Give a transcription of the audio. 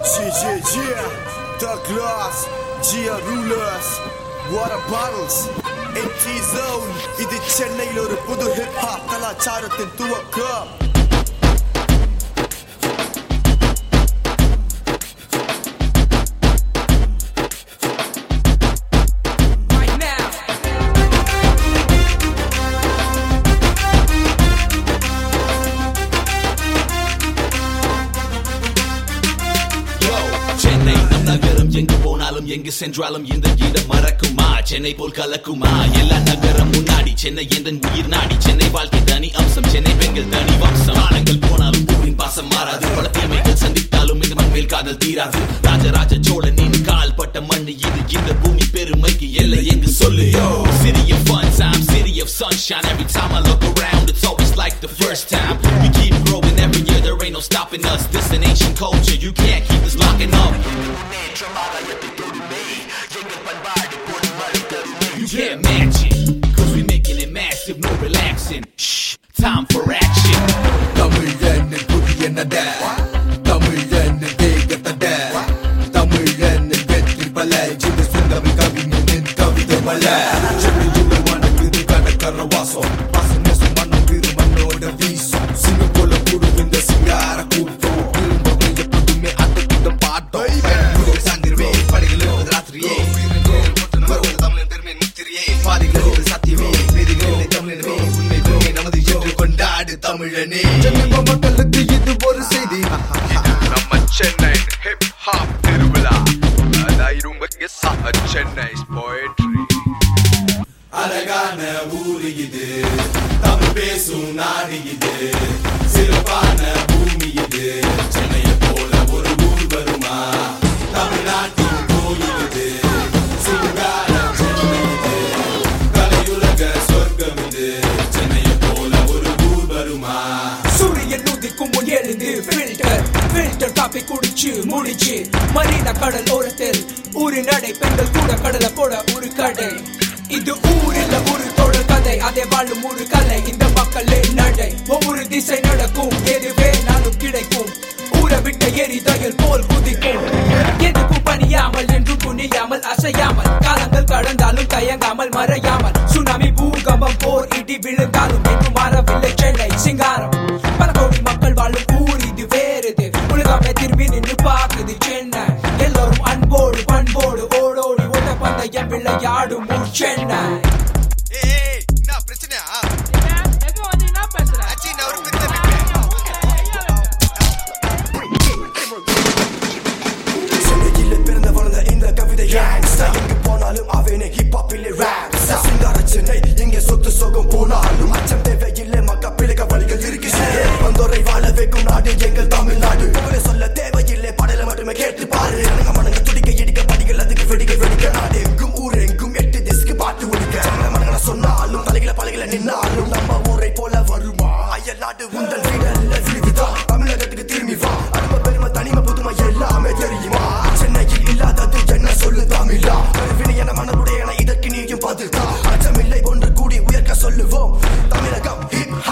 Yeah, yeah, yeah. The glass, Gia rulers, water bottles, empty zone. இது சென்னையில் ஒரு புது ஹிப் ஹாப் கலாச்சாரத்தின் துவக்கம் right now. Yo, சென்னை நம் நகரம் எங்கு போனாலும் எங்கு சென்றாலும் இந்த இடம் மறக்குமா சென்னை போல் கலக்குமா எல்லா நகரம் முன்னாடி சென்னை என்ற உயிர் நாடி சென்னை வாழ்க்கை தனி அம்சம் சென்னை பெண்கள் தனி வம்சம் ஆனங்கள் போனாலும் ஊரின் பாசம் மாறாது பல தீமைகள் சந்தித்தாலும் இந்த மண் மேல் காதல் தீராது ராஜராஜ சோழனின் கால் பட்ட மண் இது இந்த பூமி பெருமைக்கு எல்லை எங்கு சொல்லு Yo, city of fun time city of sunshine every time I look around it's always like the first time we keep growing every year there ain't no stopping us this an ancient culture you can't keep us locking up You can't match it, cause we making it massive, no relaxing. Shh, time for action. தமிழன் புதிய நட தமிழன் வேகத்தட தமிழன் வெற்றி பல ஜிது சுந்தம் கவிஞனின் கவிதை மல சென்னையில் மனது கடற்கர வாசம் வாசம் நேசம் மண்ணும் வீறு மண்ணோட வீசும் சிங்கம் போல கூடும் இந்த சிங்கார கூட்டம் திரும்ப எப்போதுமே அந்த கூட்டம் பாட்டம் சாங்கிருவே படைகள் ராத்திரியே தமிழன் பெருமை முத்திரியே பாதைகள் சத்தியமே வேதிகள் தமிழனவே உண்மை பெருமை நமது என்று கொண்டாடு தமிழனே சென்னை மக்களுக்கு இது ஒரு செய்தி நம்ம சென்னை ஹிப் ஹாப் திருவிழா அதாயிரும் சென்னை's poetry அழகான ஊரு இது தமிழ் பேசும் நாடு இது சிறப்பான பூமி இது சென்னையை போல ஒரு ஊர் வருமா தமிழ்நாட்டின் கோயில் இது சிங்கார சென்னை இது கலையுலக சொர்க்கம் இது சென்னையை போல ஒரு ஊர் வருமா சூரியன் உதிக்கும் முன் எழுந்து ஃபில்டர் ஃபில்டர் காப்பி குடிச்சு முடிச்சு மரீனா கடல் ஓரத்தில் ஊரின் நடை பெண்கள் கூட கடலை போட ஒரு கடை இது ஊரில் ஒரு தொடர் கதை அதை வாழும் ஒரு கலை இந்த மக்களே நடை ஒவ்வொரு திசை நடக்கும் எதுவே நானும் கிடைக்கும் ஊரை விட்ட எரிதயல் போல் குதிக்கும் எதுக்கும் பணியாமல் என்று துணியாமல் அசையாமல் காலங்கள் கடந்தாலும் தயங்காமல் மறையாமல் சுனாமி பூகம்பம் போர் இடி விழுந்தாலும் என்று மாறவில்லை சென்னை சிங்காரம் பல கோடி மக்கள் வாழும் ஊர் இது வேறுது உலகமே திரும்பி நின்று பார்க்குது சென்னை எல்லோரும் அன்போடு பண்போடு ஓடோடி ஓட்ட பந்தயம் விளையாடும் ஊர் சென்னை சென்னையில் பிறந்த வளர்ந்த இந்த கவிதை gangsta. எங்கு போனாலும் அவனே ஹிப் ஹாப்பிலே rap சிங்கார சென்னை இங்கே சொத்து சோகம் போனாலும் அச்சம் தேவையில்லை மக்க பிழைக்க வழிகள் இருக்கு வந்தோரை வாழ வைக்கும் நாடு எங்கள் தமிழ்நாடு புகழை சொல்ல தேவையில்லை பாடலை மட்டுமே கேட்டு பாரு மனங்க மனங்க துடிக்க இடிக்க படிகள் அதுக்கு வெடிக்க வெடிக்க நாடு எங்கும் ஊர் எங்கும் எட்டு திசுக்கு பாட்டு ஒடிக்க மனங்கன சொன்னாலும் தலைகளை பழகில நின்னாலும் நம்ம ஊரை போல வருமா அயல் நாடு உந்தன் வீடல்ல விழுதுதான் தமிழகத்துக்கு திரும்பி வா அருமை பெருமை தனிமை புதுமை எல்லாமே தெரியுமா சென்னையில் இல்லாதது என்ன சொல்லு தமிழா கருவினை என மனதுடைய என இதற்கு நீயும் பதில் தான் அச்சமில்லை ஒன்று கூடி உயர்க்க சொல்லுவோம் தமிழகம் ஹிப்